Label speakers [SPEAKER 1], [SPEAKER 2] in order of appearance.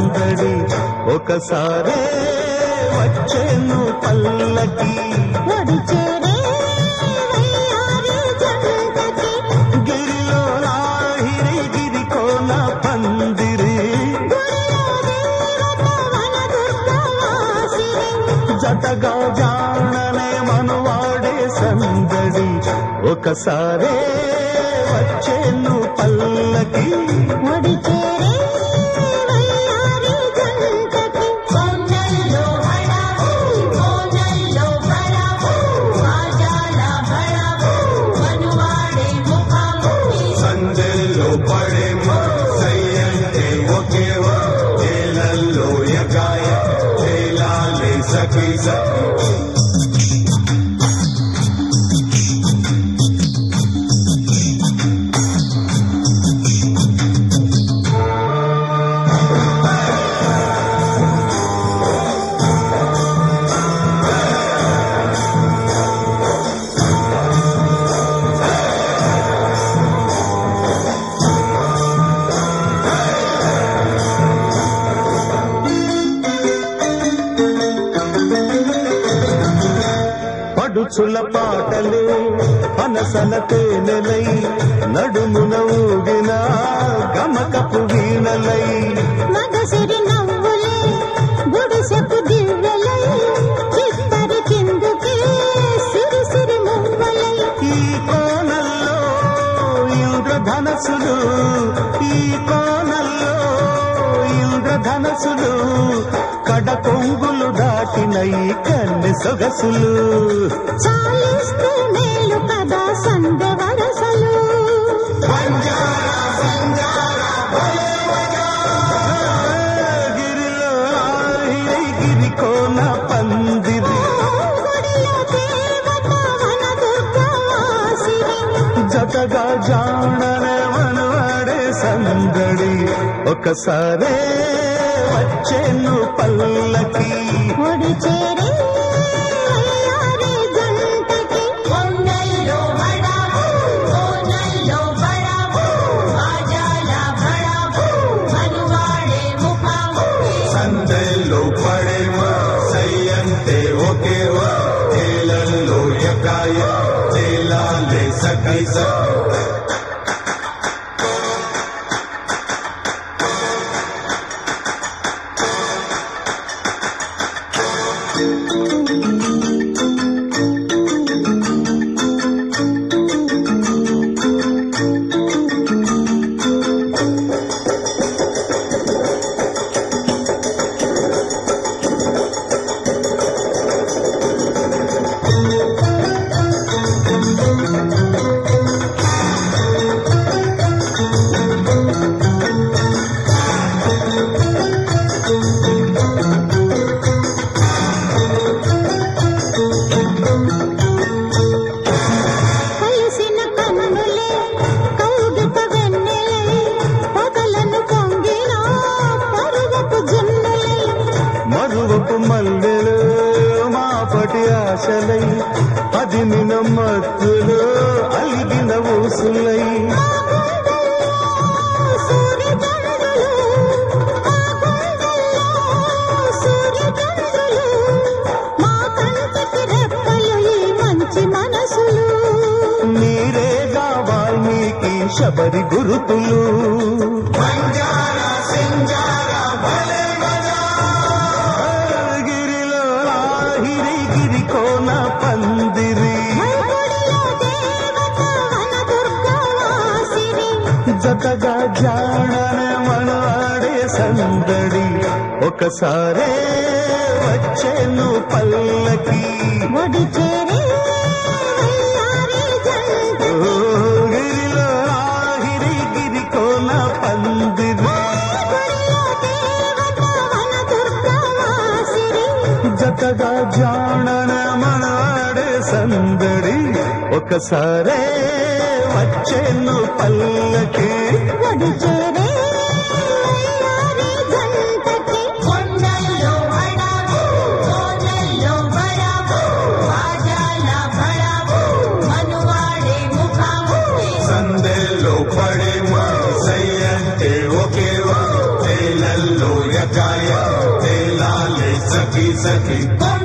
[SPEAKER 1] సందడి ఒకసారే వచ్చేను పల్లకి
[SPEAKER 2] ఒడి చేరే వయ్యారి జంటకి
[SPEAKER 1] గిరిలో లాహిరి గిరి కోన పందిరి జతగా జాననే మనువాడే సందడి ఒకసారే వచ్చేను పల్లకి
[SPEAKER 2] ఒడి చేరే వయ్యారి జంటకి కోనల్లో హడావు కోనల్లో బడావు ఆజాల బడావు మనువాడే ముఖము
[SPEAKER 1] సందెల్లో పడేమ సయ్యంటే ఒకేవ తేలల్లో ఎగాయ తేలాలే సఖీ సఖీ పడుచుల పాటలు పనసల తేనెలై నడుమున ఊగిన గమకపు వీణలై
[SPEAKER 2] మగసిరి నవ్వులే గుడిసెపు దివ్వెలై చిత్తరి కిందుకే సిరి సిరి మువ్వలై
[SPEAKER 1] ఈ కోనల్లో ఇంద్రధనసులు ఈ కోనల్లో ఇంద్రధనసులు కడకొంగులు దాటిన ఈ కన్నె సొగసులు
[SPEAKER 2] చాలిస్తే మేలు కదా సందె వరసలు
[SPEAKER 1] గిరిలో ఆహిరి గిరి కోన పందిరి
[SPEAKER 2] గుడిలో దేవత వన దుర్గవాసిని
[SPEAKER 1] జతగా జాననే మనవాడే సందడి ఒకసారే వచ్చేను పల్లకి
[SPEAKER 2] ఒడి చేరే వయ్యారి జంటకి కొండల్లో బడావు కోనల్లో బడావు ఆజాల బడావు మనువాడే ముఖము
[SPEAKER 1] సందెల్లో పడేమ సయ్యంతే ఒకేవ తేలల్లో ఎకాయ తేలాలే సఖీ సఖీ
[SPEAKER 2] కలిసిన కన్నులే కౌగిట వెన్నెలై పగలను పొంగిన పరువపు జున్నులై
[SPEAKER 1] మరువపు మల్లెలు మాపటి ఆశలై అదిమిన మత్తులు అలిగిన ఊసులై
[SPEAKER 2] సూర్యచంద్రులు ఆ గుండెల్లో సూర్యచంద్రులు మా కంటికి రెప్పలు ఈ మంచి మనసులు
[SPEAKER 1] మీరేగా వాల్మీకి శబరి గురుతులు గిరిలో ఆహిరి గిరి కోన పందిరి
[SPEAKER 2] గుడిలో దేవత వన దుర్గవాసిని
[SPEAKER 1] జతగా జాడన మనవాడే సందడి ఒకసారే వచ్చేను పల్లకి
[SPEAKER 2] ఒడి చేరే వయ్యారి జంట
[SPEAKER 1] ఓ గిరిలో ఆహిరి గిరి కోన పందిరి
[SPEAKER 2] గుడిలో దేవత వన దుర్గవాసిని
[SPEAKER 1] జతగా జాడన మనవాడే సందడి ఒకసారే వచ్చేను పల్లకి
[SPEAKER 2] ఒడి చేరే వయ్యారి జంటకి కొండల్లో హడావు కోనల్లో బడావు ఆజాల బడావు మనువాడే ముఖము
[SPEAKER 1] సందెల్లో పడేమ సయ్యంటే ఒకేవా తేలల్లో ఎక పల్లకి